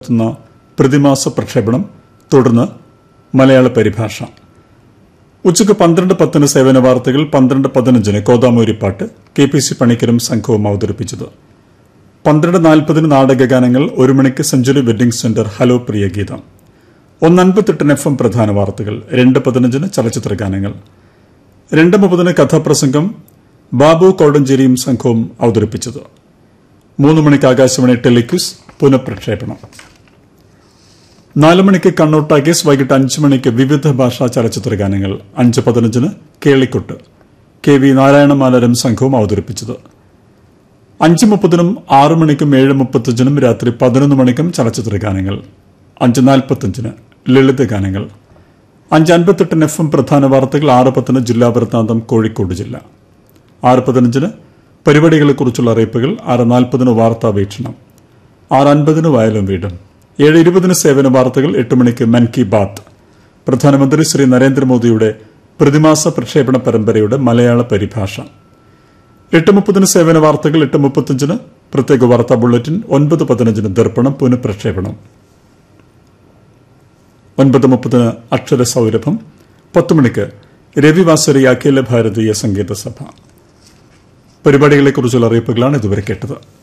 നടത്തുന്ന പ്രതിമാസ പ്രക്ഷേപണം തുടർന്ന് മലയാള പരിഭാഷ ഉച്ചയ്ക്ക് പന്ത്രണ്ട് പത്തിന് സേവന വാർത്തകൾ പന്ത്രണ്ട് പതിനഞ്ചിന് കോതാമൂരിപ്പാട്ട് കെ പി സി പണിക്കരും സംഘവും അവതരിപ്പിച്ചത് പന്ത്രണ്ട് നാൽപ്പതിന് നാടകഗാനങ്ങൾ ഒരു മണിക്ക് സെഞ്ചുറി വെഡ്ഡിംഗ് സെന്റർ ഹലോ പ്രിയ ഗീതം ഒന്നൻപത്തെട്ടിന് എഫ് എം പ്രധാന വാർത്തകൾ രണ്ട് പതിനഞ്ചിന് ചലച്ചിത്ര ഗാനങ്ങൾ രണ്ട് മുപ്പതിന് കഥാപ്രസംഗം ബാബു കോടഞ്ചേരിയും സംഘവും അവതരിപ്പിച്ചത് മൂന്ന് മണിക്ക് ആകാശവാണി ടെലിക്വിസ് പുനഃപ്രക്ഷേപണം നാല് മണിക്ക് കണ്ണൂർ ടാക്കീസ് വൈകിട്ട് അഞ്ച് മണിക്ക് വിവിധ ഭാഷാ ചലച്ചിത്ര ഗാനങ്ങൾ അഞ്ച് പതിനഞ്ചിന് കേളിക്കൊട്ട് കെ വി നാരായണമാലരം സംഘവും അവതരിപ്പിച്ചത് അഞ്ച് മുപ്പതിനും ആറ് മണിക്കും ഏഴ് മുപ്പത്തഞ്ചിനും രാത്രി പതിനൊന്ന് മണിക്കും ചലച്ചിത്ര ഗാനങ്ങൾ അഞ്ച് നാൽപ്പത്തഞ്ചിന് ലളിത ഗാനങ്ങൾ അഞ്ച് അൻപത്തെട്ടിന് എഫ് എം പ്രധാന വാർത്തകൾ ആറ് പത്തിന് ജില്ലാ വൃത്താന്തം കോഴിക്കോട് ജില്ല ആറ് പതിനഞ്ചിന് പരിപാടികളെക്കുറിച്ചുള്ള അറിയിപ്പുകൾ ആറ് നാൽപ്പതിന് വാർത്താ വീക്ഷണം ആറ് അൻപതിന് വയലും വീടും ഏഴ് ഇരുപതിന് സേവന വാർത്തകൾ എട്ട് മണിക്ക് മൻ കി ബാത്ത് പ്രധാനമന്ത്രി ശ്രീ നരേന്ദ്രമോദിയുടെ പ്രതിമാസ പ്രക്ഷേപണ പരമ്പരയുടെ മലയാള പരിഭാഷ എട്ട് മുപ്പതിന് സേവന വാർത്തകൾ എട്ട് മുപ്പത്തഞ്ചിന് പ്രത്യേക വാർത്താ ബുള്ളറ്റിൻ ഒൻപത് പതിനഞ്ചിന് ദർപ്പണം പുനഃപ്രക്ഷേപണം ഒൻപത് മുപ്പതിന് അക്ഷര സൗരഭം പത്ത് മണിക്ക് രവിവാസരി അഖില ഭാരതീയ സംഗീത സഭ പരിപാടികളെക്കുറിച്ചുള്ള അറിയിപ്പുകളാണ് ഇതുവരെ കേട്ടത്